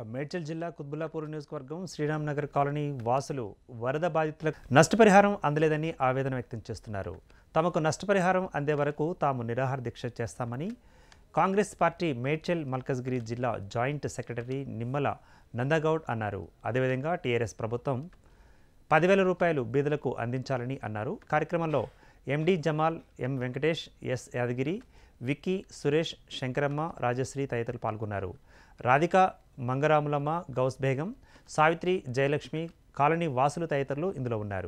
మేడ్చల్ జిల్లా కుత్బుల్లాపూర్ నియోజకవర్గం శ్రీరామ్ నగర్ కాలనీ వాసులు వరద బాధితులకు నష్టపరిహారం అందలేదని ఆవేదన వ్యక్తం చేస్తున్నారు తమకు నష్టపరిహారం అందే వరకు తాము నిరాహార దీక్ష చేస్తామని కాంగ్రెస్ పార్టీ మేడ్చల్ మల్కజ్గిరి జిల్లా జాయింట్ సెక్రటరీ నిమ్మల నందగౌడ్ అన్నారు అదేవిధంగా టీఆర్ఎస్ ప్రభుత్వం పదివేల రూపాయలు బీదలకు అందించాలని అన్నారు కార్యక్రమంలో MD Jamal M Venkatesh S Yadagiri Vicky Suresh Shankaramma Rajashri తదితరులు పాల్గొన్నారు రాధిక మంగరాములమ్మ గౌస్ బేగం సావిత్రి జయలక్ష్మి కాలనీ వాసులు తదితరులు ఇందులో ఉన్నారు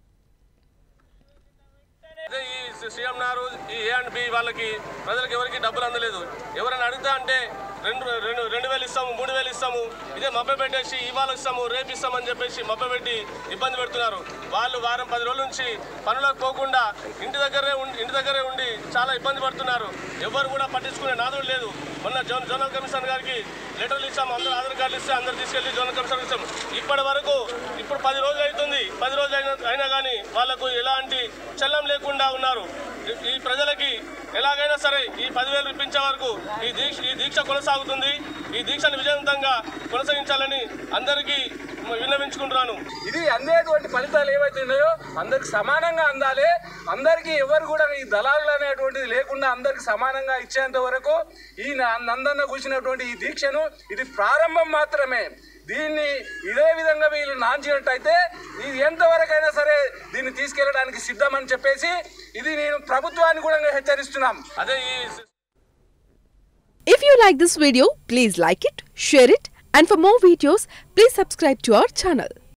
అదే ఈ సీఎం నారు ఈ ఏ అండ్ బి వాళ్ళకి ప్రజలకు ఎవరికి డబ్బులు అందలేదు ఎవరైనా అడుగుతా అంటే రెండు రెండు రెండు వేలు ఇస్తాము మూడు వేలు ఇస్తాము ఇదే మబ్బ పెట్టేసి ఇవాళ ఇస్తాము రేపు ఇస్తామని చెప్పేసి మబ్బ పెట్టి ఇబ్బంది పెడుతున్నారు వాళ్ళు వారం పది రోజుల నుంచి పనులకు పోకుండా ఇంటి దగ్గరే ఉండి ఇంటి దగ్గరే ఉండి చాలా ఇబ్బంది పడుతున్నారు ఎవరు కూడా పట్టించుకునే నాదుడు లేదు మొన్న జోన్ జోనల్ కమిషనర్ గారికి లెటర్లు ఇస్తాము అందరూ ఆధార్ కార్డులు ఇస్తే అందరు తీసుకెళ్లి జోనల్ కమిషనర్ ఇస్తాము ఇప్పటి వరకు ఇప్పుడు పది రోజులు అవుతుంది పది రోజులు అయినా అయినా కానీ వాళ్ళకు ఎలాంటి చల్లం లేకుండా ఉన్నారు ఈ- ఈ ప్రజలకి ఎలాగైనా సరే ఈ పదివేలు ఇప్పించే వరకు ఈ దీక్ష ఈ దీక్ష కొనసాగుతుంది ఈ దీక్షను విజయవంతంగా కొనసాగించాలని అందరికీ విన్నవించుకుంటున్నాను ఇది అందేటువంటి ఫలితాలు ఏవైతే ఉన్నాయో అందరికి సమానంగా అందాలి అందరికీ ఎవరు కూడా ఈ దళారులు అనేటువంటిది లేకుండా అందరికి సమానంగా ఇచ్చేంత వరకు ఈ న- నందన్న కూర్చున్నటువంటి ఈ దీక్షను ఇది ప్రారంభం మాత్రమే దీన్ని ఇదే విధంగా వీళ్ళు నాంచినట్టయితే ఇది ఎంతవరకైనా సరే దీన్ని తీసుకెళ్ళడానికి సిద్ధమని చెప్పేసి ఇది నేను ప్రభుత్వాన్ని కూడా హెచ్చరిస్తున్నాం అదే ఈ If you like this video, please like it, share it, and for more videos, please subscribe to our channel.